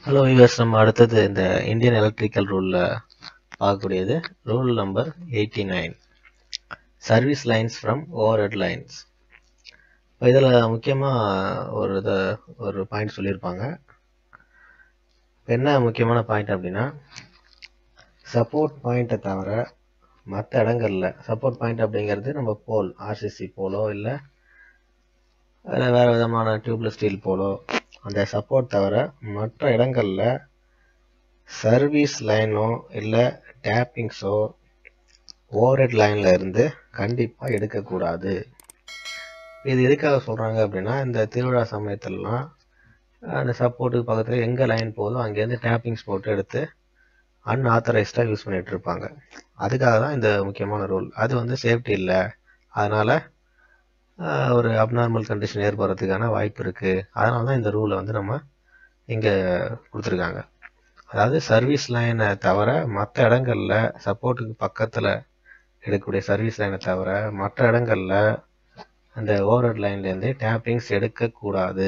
hello viewers நம்ம அடுத்தது இந்த இந்தியன் எலக்ட்ரிக்கல் ரூலில் பார்க்கக்கூடியது rule number eighty nine service lines from overhead lines இப்போ இதில் முக்கியமாக ஒரு இதை ஒரு பாயிண்ட் சொல்லியிருப்பாங்க என்ன முக்கியமான பாயிண்ட் அப்படின்னா சப்போர்ட் பாயிண்ட்டை தவிர மற்ற இடங்களில் சப்போர்ட் பாயிண்ட் அப்படிங்கிறது நம்ம போல் ஆர்சிசி போலோ இல்லை அதில் வேறு விதமான டியூப்லெஸ் ஸ்டீல் போலோ அந்த சப்போர்ட் தவிர மற்ற இடங்களில் சர்வீஸ் லைனோ இல்லை டேப்பிங்ஸோ ஓவர்ஹெட் லைனில் இருந்து கண்டிப்பாக எடுக்கக்கூடாது இது எதுக்காக சொல்கிறாங்க அப்படின்னா இந்த திருவிழா சமயத்துலலாம் அந்த சப்போர்ட்டுக்கு பக்கத்தில் எங்கே லைன் போதோ அங்கேருந்து டேப்பிங்ஸ் போட்டு எடுத்து அன்ஆத்தரைஸ்டாக யூஸ் பண்ணிகிட்டு இருப்பாங்க அதுக்காக தான் இந்த முக்கியமான ரூல் அது வந்து சேஃப்டி இல்லை அதனால் ஒரு அப்நார்மல் கண்டிஷன் ஏற்படுறதுக்கான வாய்ப்பு இருக்குது அதனால தான் இந்த ரூலை வந்து நம்ம இங்கே கொடுத்துருக்காங்க அதாவது சர்வீஸ் லைனை தவிர மற்ற இடங்களில் சப்போர்ட்டுக்கு பக்கத்தில் எடுக்கக்கூடிய சர்வீஸ் லைனை தவிர மற்ற இடங்களில் அந்த ஓவர்ஹெட் லைன்லேருந்து டேப்பிங்ஸ் எடுக்கக்கூடாது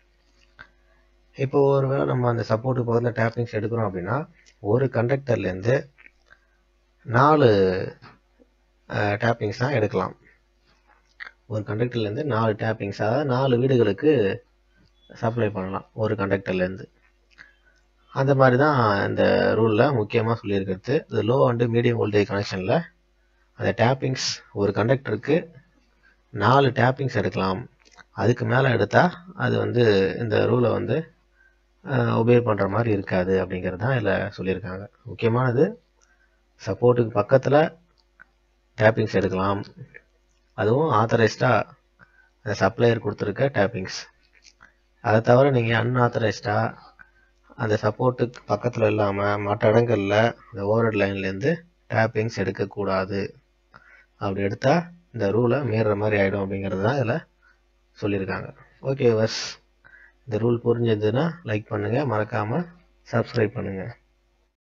இப்போ ஒருவேளை நம்ம அந்த சப்போர்ட்டுக்கு பக்கத்தில் டேப்பிங்ஸ் எடுக்கிறோம் அப்படின்னா ஒரு கண்டக்டர்லேருந்து நாலு டேப்பிங்ஸ் தான் எடுக்கலாம் ஒரு கண்டக்டர்லேருந்து நாலு டேப்பிங்ஸ் அதாவது நாலு வீடுகளுக்கு சப்ளை பண்ணலாம் ஒரு கண்டக்டர்லேருந்து அந்த மாதிரி தான் இந்த ரூலில் முக்கியமாக சொல்லியிருக்கிறது இது லோ அண்டு மீடியம் வோல்டேஜ் கனெக்ஷனில் அந்த டேப்பிங்ஸ் ஒரு கண்டக்டருக்கு நாலு டேப்பிங்ஸ் எடுக்கலாம் அதுக்கு மேலே எடுத்தால் அது வந்து இந்த ரூலை வந்து ஒபே பண்ணுற மாதிரி இருக்காது அப்படிங்கிறது தான் இதில் சொல்லியிருக்காங்க முக்கியமானது சப்போர்ட்டுக்கு பக்கத்தில் டேப்பிங்ஸ் எடுக்கலாம் அதுவும் ஆத்தரைஸ்டாக அந்த சப்ளையர் கொடுத்துருக்க டேப்பிங்ஸ் அதை தவிர நீங்கள் அன்ஆத்தரைஸ்டாக அந்த சப்போர்ட்டுக்கு பக்கத்தில் இல்லாமல் மற்ற இடங்களில் இந்த ஓவர்ஹெட் லைன்லேருந்து டேப்பிங்ஸ் எடுக்கக்கூடாது அப்படி எடுத்தால் இந்த ரூலை மீறுற மாதிரி ஆகிடும் அப்படிங்கிறது தான் இதில் சொல்லியிருக்காங்க ஓகே வஸ் இந்த ரூல் புரிஞ்சதுன்னா லைக் பண்ணுங்கள் மறக்காமல் சப்ஸ்கிரைப் பண்ணுங்கள்